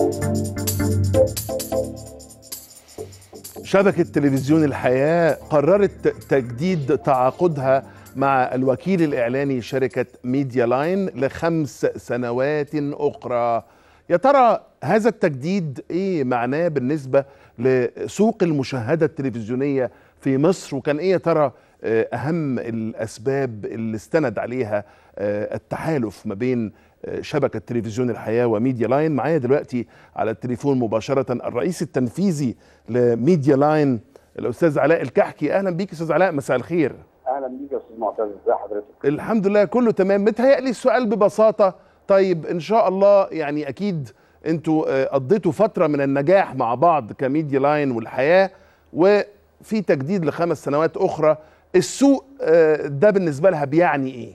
شبكة تلفزيون الحياة قررت تجديد تعاقدها مع الوكيل الإعلاني شركة ميديا لاين لخمس سنوات أخرى يا ترى هذا التجديد إيه معناه بالنسبة لسوق المشاهدة التلفزيونية في مصر وكان إيه يا ترى أهم الأسباب اللي استند عليها التحالف ما بين شبكة تلفزيون الحياة وميديا لاين معايا دلوقتي على التليفون مباشرة الرئيس التنفيذي لميديا لاين الأستاذ علاء الكحكي أهلا بيك أستاذ علاء مساء الخير اهلا بيك يا استاذ معتز ازي حضرتك الحمد لله كله تمام متهيألي السؤال ببساطة طيب إن شاء الله يعني أكيد أنتوا قضيتوا فترة من النجاح مع بعض كميديا لاين والحياة وفي تجديد لخمس سنوات أخرى السوق ده بالنسبة لها بيعني إيه؟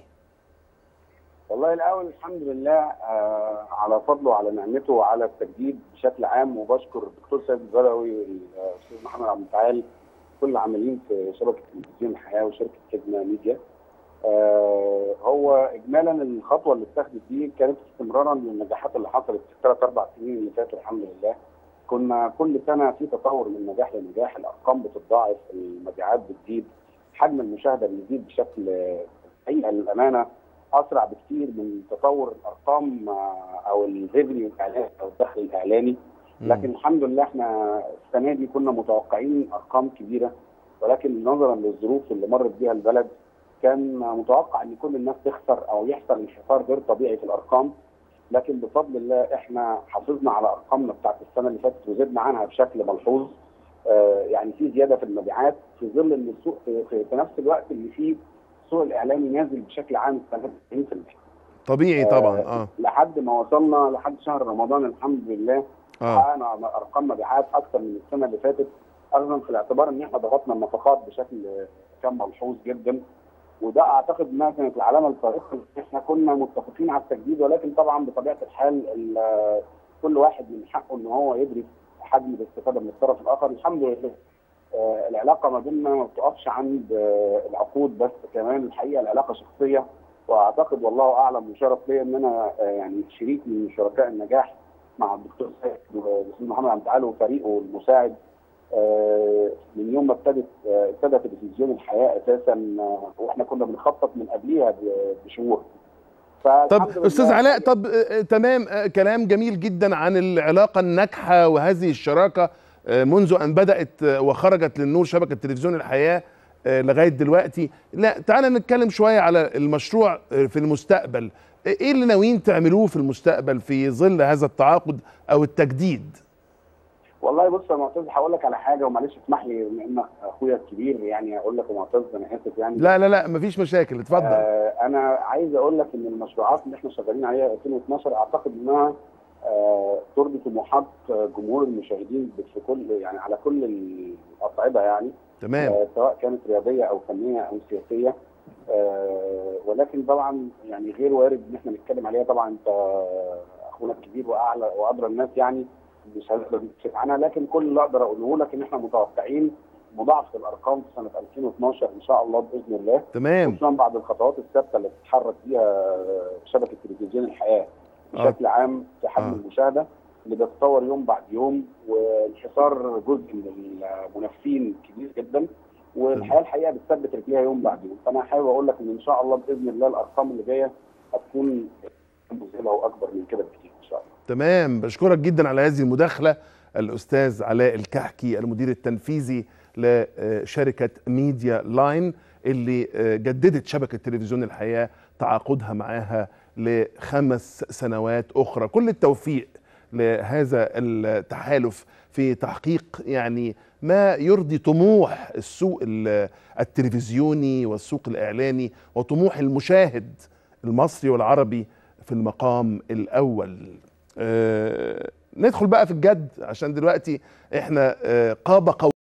والله الاول الحمد لله آه على فضله وعلى نعمته وعلى التجديد بشكل عام وبشكر الدكتور سيد البدوي والاستاذ محمد عبد الفعال كل العاملين في شبكه تلفزيون الحياه وشركه خدمه ميديا آه هو اجمالا الخطوه اللي اتخذت دي كانت استمرارا للنجاحات اللي حصلت في الثلاث اربع سنين اللي فاتوا الحمد لله كنا كل سنه في تطور من نجاح لنجاح الارقام بتتضاعف المبيعات بتزيد حجم المشاهده بيزيد بشكل حقيقه للامانه اسرع بكثير من تطور الارقام او الريفنيو الاعلاني او الدخل الاعلاني لكن الحمد لله احنا السنه دي كنا متوقعين ارقام كبيره ولكن نظرا للظروف اللي مرت بها البلد كان متوقع ان كل الناس تخسر او يحصل انحسار غير طبيعي في الارقام لكن بفضل الله احنا حافظنا على ارقامنا بتاعت السنه اللي فاتت وزدنا عنها بشكل ملحوظ آه يعني في زياده في المبيعات في ظل ان السوق في, في, في نفس الوقت اللي فيه السوق الاعلامي نازل بشكل عام 90% طبيعي طبعا اه, آه لحد ما وصلنا لحد شهر رمضان الحمد لله حققنا آه. ارقام مبيعات اكثر من السنه اللي فاتت اخذا في الاعتبار ان احنا ضغطنا النفقات بشكل كان ملحوظ جدا وده اعتقد انها كانت العلامه الفارقه احنا كنا متفقين على التجديد ولكن طبعا بطبيعه الحال كل واحد من حقه ان هو يدرك حجم الاستفاده من الطرف الاخر الحمد لله آه العلاقه ما بيننا ما بتقفش عند آه العقود بس كمان الحقيقه العلاقه شخصيه واعتقد والله اعلم وشرف ليا ان انا آه يعني شريك من شركاء النجاح مع الدكتور سيد والاستاذ محمد عبد العال وفريقه المساعد من يوم ما ابتدت ابتدى تلفزيون الحياه اساسا واحنا كنا بنخطط من قبليها بشهور طب استاذ علاء طب تمام كلام جميل جدا عن العلاقه الناجحه وهذه الشراكه منذ ان بدات وخرجت للنور شبكه تلفزيون الحياه لغايه دلوقتي لا تعالى نتكلم شويه على المشروع في المستقبل ايه اللي ناويين تعملوه في المستقبل في ظل هذا التعاقد او التجديد والله بص يا معتز هقول لك على حاجه ومعلش اسمح لي بما انك اخويا الكبير يعني اقول لك يا معتز انا اسف يعني لا لا لا مفيش مشاكل اتفضل آه انا عايز اقول لك ان المشروعات اللي احنا شغالين عليها 2012 اعتقد انها آه ترضي طموحات جمهور المشاهدين في كل يعني على كل الاصعده يعني تمام آه سواء كانت رياضيه او فنيه او سياسيه آه ولكن طبعا يعني غير وارد ان احنا نتكلم عليها طبعا انت اخونا الكبير واعلى وادرى الناس يعني مش هنقدر نكشف عنها لكن كل اللي اقدر اقوله لك ان احنا متوقعين مضاعفه الارقام في سنه 2012 ان شاء الله باذن الله تمام خصوصا بعد الخطوات الثابته اللي بتتحرك بيها شبكه تلفزيون الحياه بشكل آه. عام في حجم آه. المشاهده اللي بيتطور يوم بعد يوم وانحسار جزء من المنافسين كبير جدا والحياه الحقيقه بتثبت رجليها يوم بعد يوم فانا حابب اقول لك ان ان شاء الله باذن الله الارقام اللي جايه هتكون مذهله واكبر من كده بكتير ان شاء الله تمام بشكرك جدا على هذه المداخله الاستاذ علاء الكحكي المدير التنفيذي لشركه ميديا لاين اللي جددت شبكه تلفزيون الحياه تعاقدها معاها لخمس سنوات اخرى كل التوفيق لهذا التحالف في تحقيق يعني ما يرضي طموح السوق التلفزيوني والسوق الاعلاني وطموح المشاهد المصري والعربي في المقام الاول آه ندخل بقى في الجد عشان دلوقتي احنا آه قاب